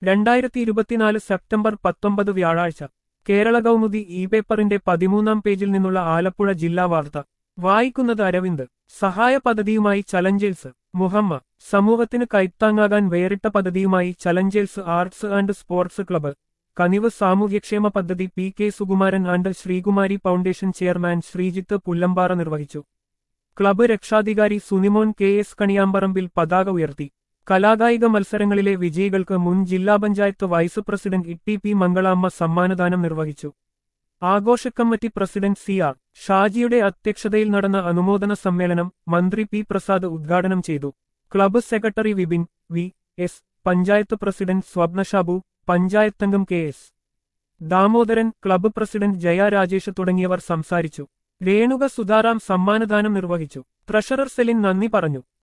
രണ്ടായിരത്തി ഇരുപത്തിനാല് സെപ്റ്റംബർ പത്തൊമ്പത് വ്യാഴാഴ്ച കേരള കൗമുദി ഇ പേപ്പറിന്റെ പതിമൂന്നാം പേജിൽ നിന്നുള്ള ആലപ്പുഴ ജില്ലാ വാർത്ത വായിക്കുന്നത് അരവിന്ദ് സഹായ പദ്ധതിയുമായി ചലഞ്ചേഴ്സ് മുഹമ്മ സമൂഹത്തിന് കൈത്താങ്ങാകാൻ വേറിട്ട പദ്ധതിയുമായി challengers arts and sports club Kanivu സാമൂഹ്യക്ഷേമ പദ്ധതി P K Sukumaran and Sreekumari foundation chairman Sreejith Pullampara നിർവഹിച്ചു ക്ലബ്ബ് രക്ഷാധികാരി സുനിമോൻ കെ എസ് കണിയാമ്പറമ്പിൽ പതാക ഉയർത്തി കലാകായിക മത്സരങ്ങളിലെ വിജയികൾക്ക് മുൻ ജില്ലാ panchayat vice president E P Mangalamma സമ്മാനദാനം നിർവഹിച്ചു ആഘോഷ കമ്മിറ്റി പ്രസിഡന്റ് സി ആർ ഷാജിയുടെ അധ്യക്ഷതയിൽ നടന്ന അനുമോദന സമ്മേളനം മന്ത്രി പി പ്രസാദ് ഉദ്ഘാടനം ചെയ്തു club secretary Vipin V S panchayat president Swapna Shabu പഞ്ചായത്തംഗം K S Damodaran club president Jaya Rajesh തുടങ്ങിയവർ സംസാരിച്ചു രേണുക സുധാറാം സമ്മാനദാനം നിർവഹിച്ചു ട്രഷറർ സെലിൻ നന്ദി പറഞ്ഞു